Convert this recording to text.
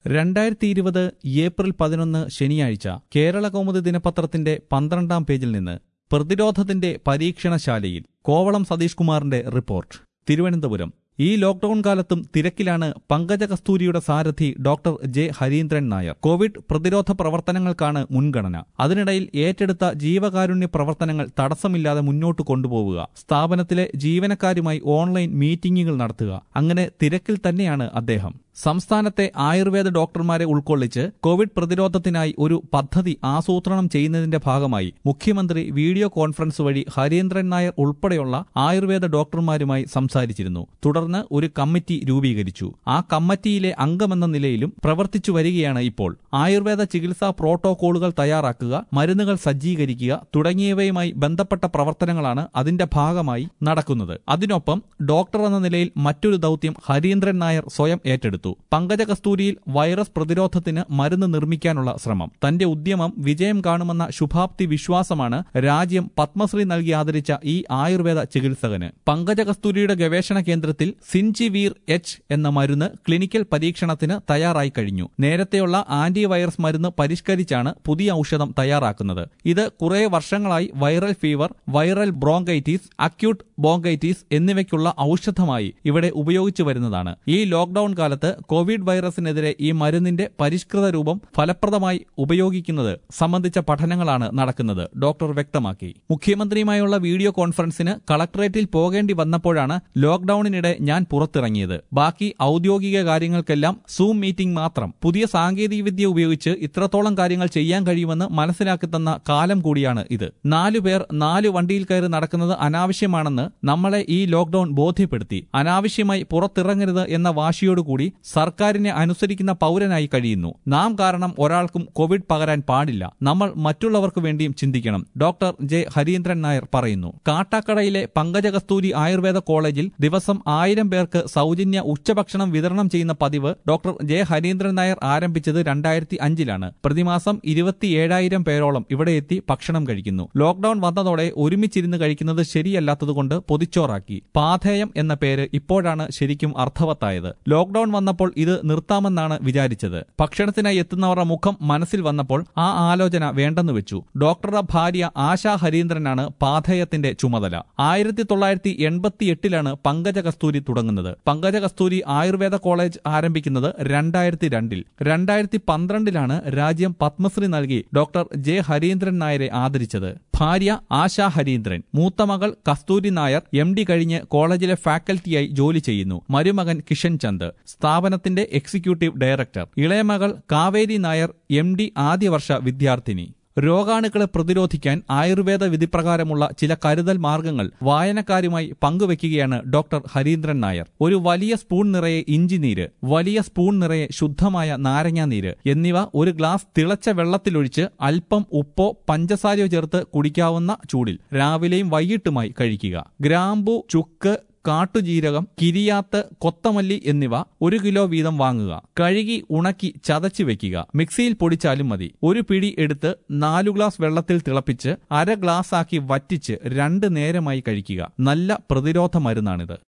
രണ്ടായിരത്തി ഇരുപത് ഏപ്രിൽ പതിനൊന്ന് ശനിയാഴ്ച കേരള കൗമുദി ദിനപത്രത്തിന്റെ പന്ത്രണ്ടാം പേജിൽ നിന്ന് പ്രതിരോധത്തിന്റെ പരീക്ഷണശാലയിൽ കോവളം സതീഷ് കുമാറിന്റെ റിപ്പോർട്ട് തിരുവനന്തപുരം ഈ ലോക്ഡൌൺ കാലത്തും തിരക്കിലാണ് പങ്കജ കസ്തൂരിയുടെ സാരഥി doctor J Harindran Nair Covid പ്രതിരോധ പ്രവർത്തനങ്ങൾക്കാണ് മുൻഗണന അതിനിടയിൽ ഏറ്റെടുത്ത ജീവകാരുണ്യ പ്രവർത്തനങ്ങൾ തടസ്സമില്ലാതെ മുന്നോട്ട് കൊണ്ടുപോവുക സ്ഥാപനത്തിലെ ജീവനക്കാരുമായി ഓൺലൈൻ മീറ്റിംഗുകൾ നടത്തുക അങ്ങനെ തിരക്കിൽ തന്നെയാണ് അദ്ദേഹം സംസ്ഥാനത്തെ ആയുർവേദ ഡോക്ടർമാരെ ഉൾക്കൊള്ളിച്ച് കോവിഡ് പ്രതിരോധത്തിനായി ഒരു പദ്ധതി ആസൂത്രണം ചെയ്യുന്നതിന്റെ ഭാഗമായി മുഖ്യമന്ത്രി വീഡിയോ കോൺഫറൻസ് വഴി ഹരീന്ദ്രൻ നായർ ഉൾപ്പെടെയുള്ള ആയുർവേദ ഡോക്ടർമാരുമായി സംസാരിച്ചിരുന്നു തുടർന്ന് ഒരു കമ്മിറ്റി രൂപീകരിച്ചു ആ കമ്മിറ്റിയിലെ അംഗമെന്ന നിലയിലും പ്രവർത്തിച്ചു വരികയാണ് ഇപ്പോൾ ആയുർവേദ ചികിത്സാ പ്രോട്ടോകോളുകൾ തയ്യാറാക്കുക മരുന്നുകൾ സജ്ജീകരിക്കുക തുടങ്ങിയവയുമായി ബന്ധപ്പെട്ട പ്രവർത്തനങ്ങളാണ് അതിന്റെ ഭാഗമായി നടക്കുന്നത് അതിനൊപ്പം ഡോക്ടർ എന്ന നിലയിൽ മറ്റൊരു ദൌത്യം ഹരീന്ദ്രൻ നായർ സ്വയം ഏറ്റെടുത്തു പങ്കജ കസ്തൂരിയിൽ വൈറസ് പ്രതിരോധത്തിന് മരുന്ന് നിർമ്മിക്കാനുള്ള ശ്രമം തന്റെ ഉദ്യമം വിജയം കാണുമെന്ന ശുഭാപ്തി വിശ്വാസമാണ് രാജ്യം പത്മശ്രീ നൽകി ആദരിച്ച ഈ ആയുർവേദ ചികിത്സകന് പങ്കജ കസ്തൂരിയുടെ ഗവേഷണ കേന്ദ്രത്തിൽ സിൻചിവീർ എച്ച് എന്ന മരുന്ന് ക്ലിനിക്കൽ പരീക്ഷണത്തിന് തയ്യാറായി കഴിഞ്ഞു നേരത്തെയുള്ള ആന്റിവൈറസ് മരുന്ന് പരിഷ്കരിച്ചാണ് പുതിയ ഔഷധം തയ്യാറാക്കുന്നത് ഇത് കുറെ വർഷങ്ങളായി viral fever viral bronchitis acute bronchitis എന്നിവയ്ക്കുള്ള ഔഷധമായി ഇവിടെ ഉപയോഗിച്ചു വരുന്നതാണ് ഈ ലോക്ഡൌൺ കാലത്ത് കോവിഡ് വൈറസിനെതിരെ ഈ മരുന്നിന്റെ പരിഷ്കൃത രൂപം ഫലപ്രദമായി ഉപയോഗിക്കുന്നത് സംബന്ധിച്ച പഠനങ്ങളാണ് നടക്കുന്നത് ഡോക്ടർ വ്യക്തമാക്കി മുഖ്യമന്ത്രിയുമായുള്ള വീഡിയോ കോൺഫറൻസിന് കളക്ടറേറ്റിൽ പോകേണ്ടി വന്നപ്പോഴാണ് ലോക്ഡൌണിനിടെ ഞാൻ പുറത്തിറങ്ങിയത് ബാക്കി ഔദ്യോഗിക കാര്യങ്ങൾക്കെല്ലാം സൂം മീറ്റിംഗ് മാത്രം പുതിയ സാങ്കേതികവിദ്യ ഉപയോഗിച്ച് ഇത്രത്തോളം കാര്യങ്ങൾ ചെയ്യാൻ കഴിയുമെന്ന് മനസ്സിലാക്കി തന്ന കാലം കൂടിയാണ് ഇത് നാലു പേർ നാല് വണ്ടിയിൽ കയറി നടക്കുന്നത് അനാവശ്യമാണെന്ന് നമ്മളെ ഈ ലോക്ഡൌൺ ബോധ്യപ്പെടുത്തി അനാവശ്യമായി പുറത്തിറങ്ങരുത് എന്ന വാശിയോടുകൂടി സർക്കാരിനെ അനുസരിക്കുന്ന പൗരനായി കഴിയുന്നു നാം കാരണം ഒരാൾക്കും കോവിഡ് പകരാൻ പാടില്ല നമ്മൾ മറ്റുള്ളവർക്ക് വേണ്ടിയും ചിന്തിക്കണം ഡോക്ടർ ജെ ഹരീന്ദ്രൻ നായർ പറയുന്നു കാട്ടാക്കടയിലെ പങ്കജ കസ്തൂരി ആയുർവേദ കോളേജിൽ ദിവസം ആയിരം പേർക്ക് സൗജന്യ ഉച്ചഭക്ഷണം വിതരണം ചെയ്യുന്ന പതിവ് ഡോക്ടർ ജെ ഹരീന്ദ്രൻ നായർ ആരംഭിച്ചത് രണ്ടായിരത്തി അഞ്ചിലാണ് പ്രതിമാസം ഇരുപത്തിയേഴായിരം പേരോളം ഇവിടെ എത്തി ഭക്ഷണം കഴിക്കുന്നു ലോക്ഡൌൺ വന്നതോടെ ഒരുമിച്ചിരുന്ന് കഴിക്കുന്നത് ശരിയല്ലാത്തതുകൊണ്ട് പൊതിച്ചോറാക്കി പാഥേയം എന്ന പേര് ഇപ്പോഴാണ് ശരിക്കും അർത്ഥവത്തായത് ലോക്ഡൌൺ വന്നപ്പോൾ ഇത് നിർത്താമെന്നാണ് വിചാരിച്ചത് ഭക്ഷണത്തിനായി എത്തുന്നവരുടെ മുഖം മനസ്സിൽ വന്നപ്പോൾ ആ ആലോചന വേണ്ടെന്ന് വെച്ചു ഡോക്ടറുടെ ഭാര്യ ആശാ ഹരീന്ദ്രനാണ് പാഥേയത്തിന്റെ ചുമതല ആയിരത്തി തൊള്ളായിരത്തി എൺപത്തി എട്ടിലാണ് പങ്കജ കസ്തൂരി തുടങ്ങുന്നത് പങ്കജ കസ്തൂരി ആയുർവേദ കോളേജ് ആരംഭിക്കുന്നത് രണ്ടായിരത്തി രണ്ടിൽ രണ്ടായിരത്തി പന്ത്രണ്ടിലാണ് രാജ്യം പത്മശ്രീ നൽകി ഡോക്ടർ ജെ ഹരീന്ദ്രൻ നായരെ ആദരിച്ചത് ഭാര്യ ആശാ ഹരീന്ദ്രൻ മൂത്ത മകൾ കസ്തൂരി നായർ എം ഡി കഴിഞ്ഞ് കോളേജിലെ ഫാക്കൽറ്റിയായി ജോലി ചെയ്യുന്നു മരുമകൻ കിഷൻ ചന്ദ് സ്ഥാപനത്തിന്റെ എക്സിക്യൂട്ടീവ് ഡയറക്ടർ ഇളയമകൾ കാവേരി നായർ എം ഡി ആദ്യവർഷ വിദ്യാർത്ഥിനി രോഗാണുക്കളെ പ്രതിരോധിക്കാൻ ആയുർവേദ വിധിപ്രകാരമുള്ള ചില കരുതൽ മാർഗങ്ങൾ വായനക്കാരുമായി പങ്കുവെക്കുകയാണ് ഡോക്ടർ ഹരീന്ദ്രൻ നായർ ഒരു വലിയ സ്പൂൺ നിറയെ ഇഞ്ചിനീര് വലിയ സ്പൂൺ നിറയെ ശുദ്ധമായ നാരങ്ങാനീര് എന്നിവ ഒരു ഗ്ലാസ് തിളച്ച വെള്ളത്തിലൊഴിച്ച് അല്പം ഉപ്പോ പഞ്ചസാരയോ ചേർത്ത് കുടിക്കാവുന്ന ചൂടിൽ രാവിലെയും വൈകിട്ടുമായി കഴിക്കുക ഗ്രാമ്പു ചുക്ക് കാട്ടുജീരകം കിരിയാത്ത് കൊത്തമല്ലി എന്നിവ ഒരു കിലോ വീതം വാങ്ങുക കഴുകി ഉണക്കി ചതച്ചു വെക്കുക മിക്സിയിൽ പൊടിച്ചാലും മതി ഒരു പിടി എടുത്ത് നാലു ഗ്ലാസ് വെള്ളത്തിൽ തിളപ്പിച്ച് അര ഗ്ലാസ് ആക്കി വറ്റിച്ച് രണ്ട് നേരമായി കഴിക്കുക നല്ല പ്രതിരോധ മരുന്നാണിത്